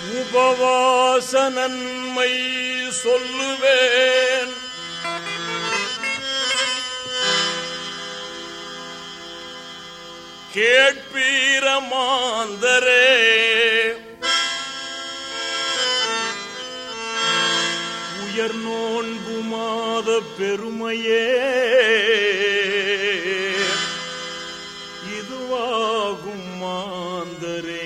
உபவாச நன்மை சொல்லுவேன் கேட்பீர மாந்தரே உயர் நோன்பு மாத பெருமையே இதுவாகும் மாந்தரே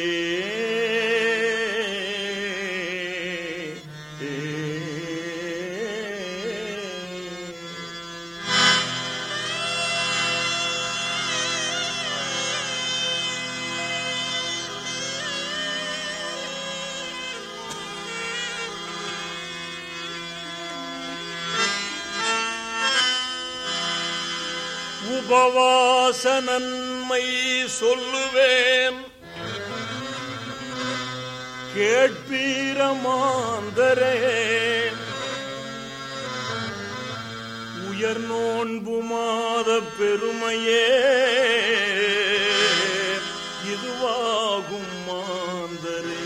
உபவாச நன்மை சொல்லுவேன் கேட்பீர மாந்தரே உயர் நோன்பு மாத பெருமையே இதுவாகும் மாந்தரே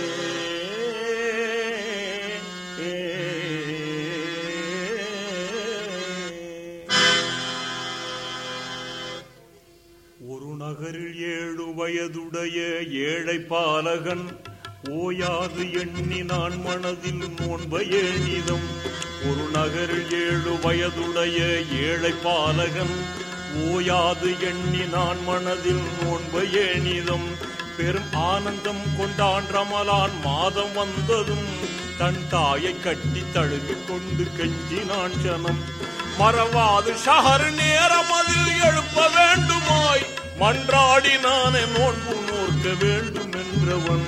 ஒரு நகரில் ஏழு வயதுடைய ஏழை பாலகன் ஓயாது எண்ணி நான் மனதில் நோன்ப ஏனிதம் ஒரு நகரில் ஏழு வயதுடைய ஏழை பாலகன் ஓயாது எண்ணி நான் மனதில் நோன்ப ஏனிதம் பெரும் ஆனந்தம் கொண்டான் ரமலான் மாதம் வந்ததும் தன் தாயை கட்டி தழுவிக் கொண்டு கெஞ்சினான் ஜனம் மறவாது ஷஹர் நேரம் அதில் எழுப்ப வேண்டுமாய் மன்றாடி நானே நோன்பு நோர்க்க வேண்டும் என்றவன்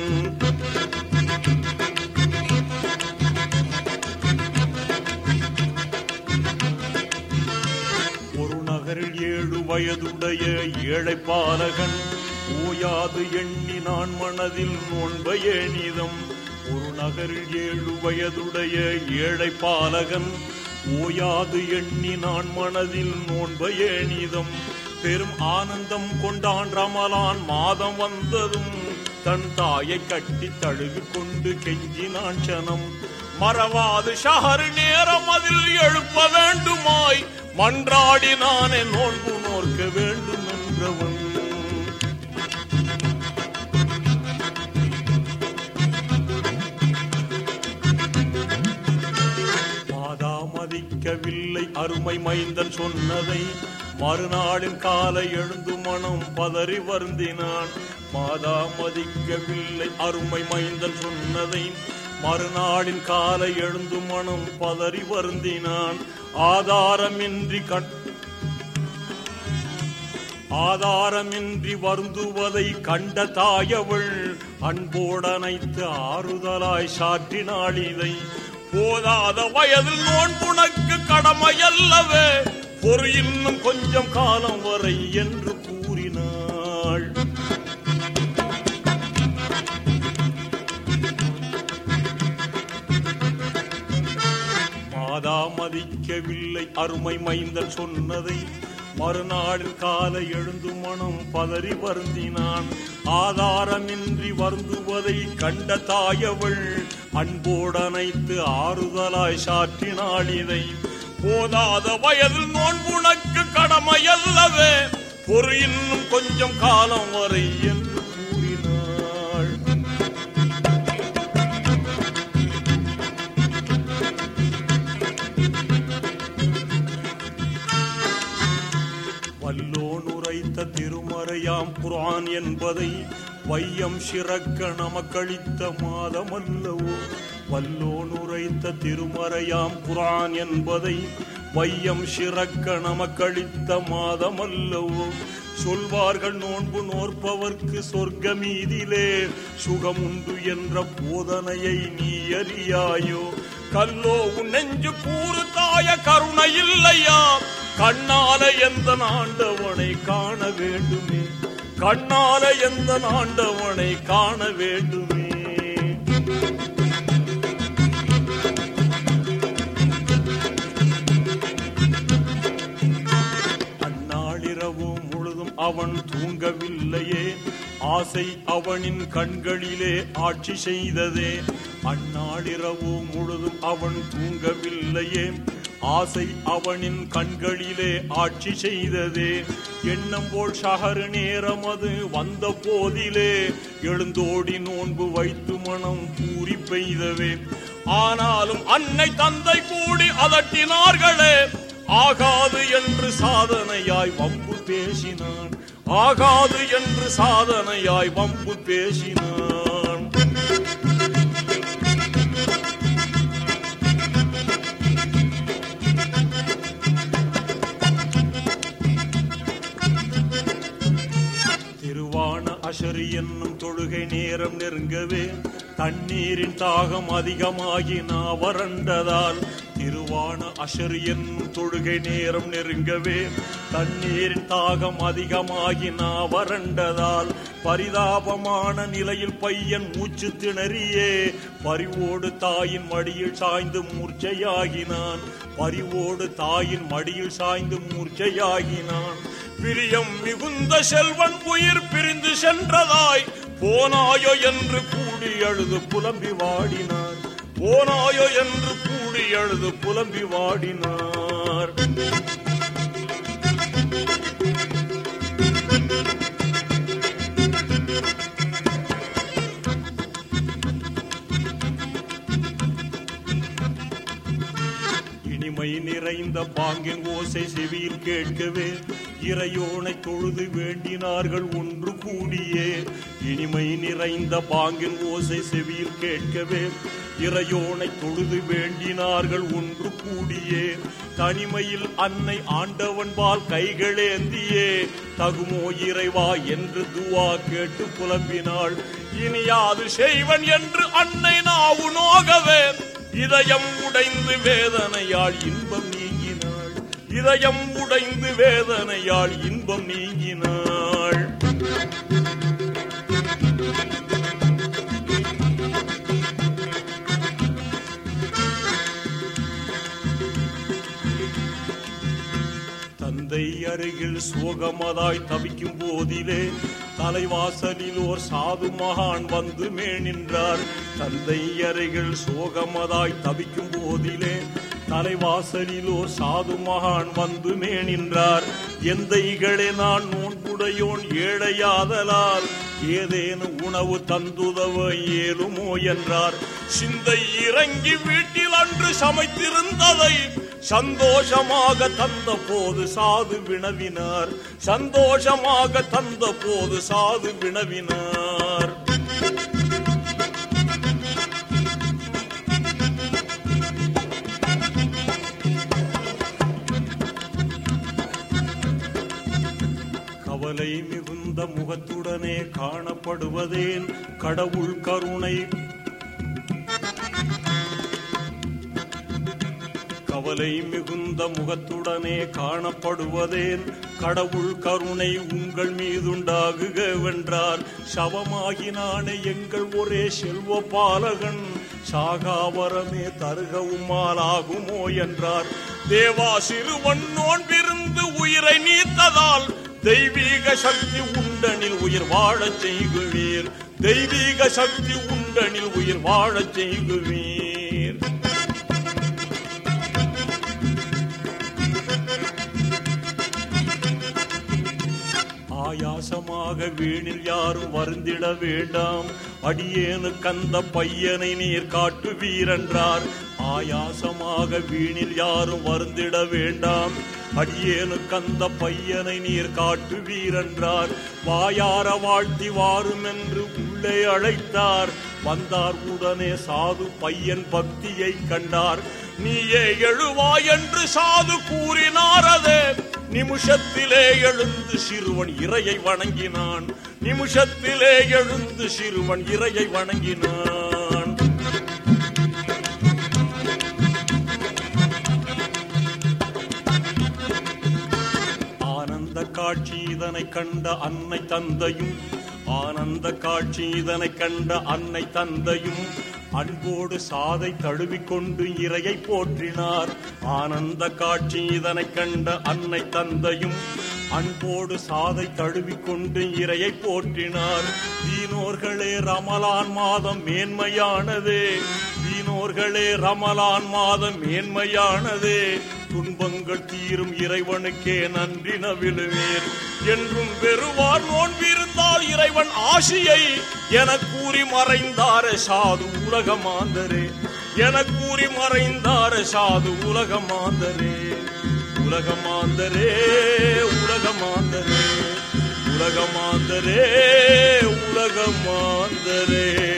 ஒரு நகரில் ஏழு வயதுடைய ஏழை பாலகன் ஓயாது எண்ணி நான் மனதில் நோன்ப ஏனிதம் ஒரு நகரில் ஏழு வயதுடைய ஏழை பாலகன் ஓயாது எண்ணி நான் மனதில் நோன்ப ஏனிதம் பெரும் ஆனந்தம் கொண்டான் ரமலான் மாதம் வந்ததும் தன் தாயை கட்டி தழுவி கொண்டு கெஞ்சினான் சனம் மறவாது ஷஹர் நேரம் அதில் எழுப்ப வேண்டுமாய் மன்றாடி நானே நோன்பு நோர்க்க வேண்டும் என்றவன் மாதா மதிக்கவில்லை அருமை மைந்தன் சொன்னதை மறுநாளின் காலை எழுந்து மனம் பதறி வருந்தினான் மாதா மதிக்கவில்லை அருமை மைந்தன் சொன்னதை மறுநாளின் காலை எழுந்து மனம் பதறி வருந்தினான் ஆதாரமின்றி கண் ஆதாரமின்றி வருந்துவதை கண்ட தாயவள் அன்போடனைத்து ஆறுதலாய் சாற்றினாள் இதை போதாத வயதில் நோன்புனக்கு கடமையல்லவே ஒரு இன்னும் கொஞ்சம் காலம் வரை என்று கூறினாள் மாதா மதிக்கவில்லை அருமை மைந்தன் சொன்னதை மறுநாளில் காலை எழுந்து மனம் பதறி வருந்தினான் ஆதாரமின்றி வருந்துவதை கண்ட தாயவள் அன்போடனைத்து ஆறுதலாய் சாற்றினாள் இதை போதாத வயதில் நோன்புனக்கு கடமையல்லவே ஒரு இன்னும் கொஞ்சம் காலம் வரை என்று கூறினாள் வல்லோன் உரைத்த திருமறையாம் குர்ஆன் என்பதை வையம் சிறக்க நமக்களித்த மாதமல்லவோ வல்லோன் உரைத்த திருமறையாம் குர்ஆன் என்பதை வையம் சிறக்க நமக்களித்த மாதமல்லவோ சொல்வார்கள் நோன்பு நோற்பவர்க்கு சொர்க்கமீதிலே சுகமுண்டு என்ற போதனையை நீ அறியாயோ கல்லோ உன் நெஞ்சு கூறு தாய கருணை இல்லையா கண்ணால எந்த ஆண்டவனை காண வேண்டுமே கண்ணால எந்த ஆண்டவனை காண வேண்டுமே அந்நாளிரவு முழுதும் அவன் தூங்கவில்லையே ஆசை அவனின் கண்களிலே ஆட்சி செய்ததே அந்நாளிரவு முழுதும் அவன் தூங்கவில்லையே ஆசை அவனின் கண்களிலே ஆட்சி செய்ததே எண்ணம் போல் சகரு நேரம் அது வந்த போதிலே எழுந்தோடி நோன்பு வைத்து மனம் கூறி பெய்தவே ஆனாலும் அன்னை தந்தை கூடி அதட்டினார்களே ஆகாது என்று சாதனையாய் வம்பு பேசினான் ஆகாது என்று சாதனையாய் வம்பு பேசினான் திருவான அஷரி என்னும் தொழுகை நேரம் நெருங்கவே தண்ணீரின் தாகம் அதிகமாகி நான் வறண்டதால் திருவான அஷரி என்னும் தொழுகை நேரம் நெருங்கவே தண்ணீரின் தாகம் அதிகமாகி நான் வறண்டதால் பரிதாபமான நிலையில் பையன் மூச்சு திணறியே பரிவோடு தாயின் மடியில் சாய்ந்து மூர்ச்சையாகினான் பரிவோடு தாயின் மடியில் சாய்ந்து மூர்ச்சையாகினான் பிரியம் மிகுந்த செல்வன் உயிர் பிரிந்து சென்றதாய் போனாயோ என்று கூடி அழுது புலம்பி வாடினார் போனாயோ என்று கூடி அழுது புலம்பி வாடினார் இனிமை நிறைந்த பாங்கின் ஓசை செவியில் கேட்கவே இறையோனை தொழுது வேண்டினார்கள் ஒன்று கூடியே இனிமை நிறைந்த பாங்கின் ஓசை செவியில் கேட்கவே இறையோனை தொழுது வேண்டினார்கள் ஒன்று கூடியே தனிமையில் அன்னை ஆண்டவன் பால் கைகளேந்தியே தகுமோ இறைவா என்று துவா கேட்டு புலம்பினாள் இனியாது செய்வன் என்று அன்னை நாவு நோகவே இதயம் உடைந்து வேதனையால் இன்பம் நீங்கினாள் இதயம் உடைந்து வேதனையால் இன்பம் நீங்கினாள் தந்தை அருகில் சோகமதாய் தவிக்கும் போதிலே தலைவாசலில் ஓர் சாது மகான் வந்து மேனின்றார் தந்தை அருகில் சோகமதாய் தவிக்கும் போதிலே தலைவாசலில் ஓர் சாது மகான் வந்து மேனின்றார் எந்தைகளே நான் நோன்புடையோன் ஏழையாதலால் ஏதேனும் உணவு தந்துதவ இயலுமோ என்றார் சிந்தை இறங்கி வீட்டில் அன்று சமைத்திருந்ததை சந்தோஷமாக தந்த போது சாது வினவினார் சந்தோஷமாக தந்த போது சாது வினவினார் கவலை மிகுந்த முகத்துடனே காணப்படுவதேன் கடவுள் கருணை கவலை மிகுந்த முகத்துடனே காணப்படுவதேன் கடவுள் கருணை உங்கள் மீதுண்டாகுக வென்றார் சவமாகினானே எங்கள் ஒரே செல்வ பாலகன் சாகாவரமே தருகவுமாலாகுமோ என்றார் தேவா சிறுவன் நோன்பிருந்து உயிரை நீத்ததால் தெய்வீக சக்தி உண்டனில் உயிர் வாழச் செய்குவீர் தெய்வீக சக்தி உண்டனில் உயிர் வாழச் செய்குவீர் ஆயாசமாக வீணில் யாரும் வருந்திட வேண்டாம் அடியேனு கந்த பையனை நீர் காட்டுவீரென்றார் ஆயாசமாக வீணில் யாரும் வருந்திட வேண்டாம் அடியேனு கந்த பையனை நீர் காட்டுவீரென்றார் வாயார வாழ்த்தி வாரும் என்று உள்ளே அழைத்தார் வந்தார் உடனே சாது பையன் பக்தியை கண்டார் நீயே எழுவாய் என்று சாது கூறினார் அதே நிமிஷத்திலே எழுந்து சிறுவன் இறையை வணங்கினான் நிமிஷத்திலே எழுந்து சிறுவன் இறையை வணங்கினான் ஆனந்த காட்சி இதனை கண்ட அன்னை தந்தையும் ஆனந்த காட்சி இதனை கண்ட அன்னை தந்தையும் அன்போடு சாதை தழுவிக்கொண்டு இறையை போற்றினார் ஆனந்த காட்சி இதனை கண்ட அன்னை தந்தையும் அன்போடு சாதை தழுவிக்கொண்டு இறையை போற்றினார் தீனோர்களே ரமலான் மாதம் மேன்மையானதே தீனோர்களே ரமலான் மாதம் மேன்மையானதே துன்பங்கள் தீரும் இறைவனுக்கே நன்றி நவிழுவீர் என்றும் பெறுவார் நோன்பிருந்தால் இறைவன் ஆசியை என கூறி மறைந்தார சாது உலகமாந்தரே என கூறி மறைந்தார சாது உலகமாந்தரே உலகமாந்தரே உலகமாந்தரே உலகமாந்தரே உலகமாந்தரே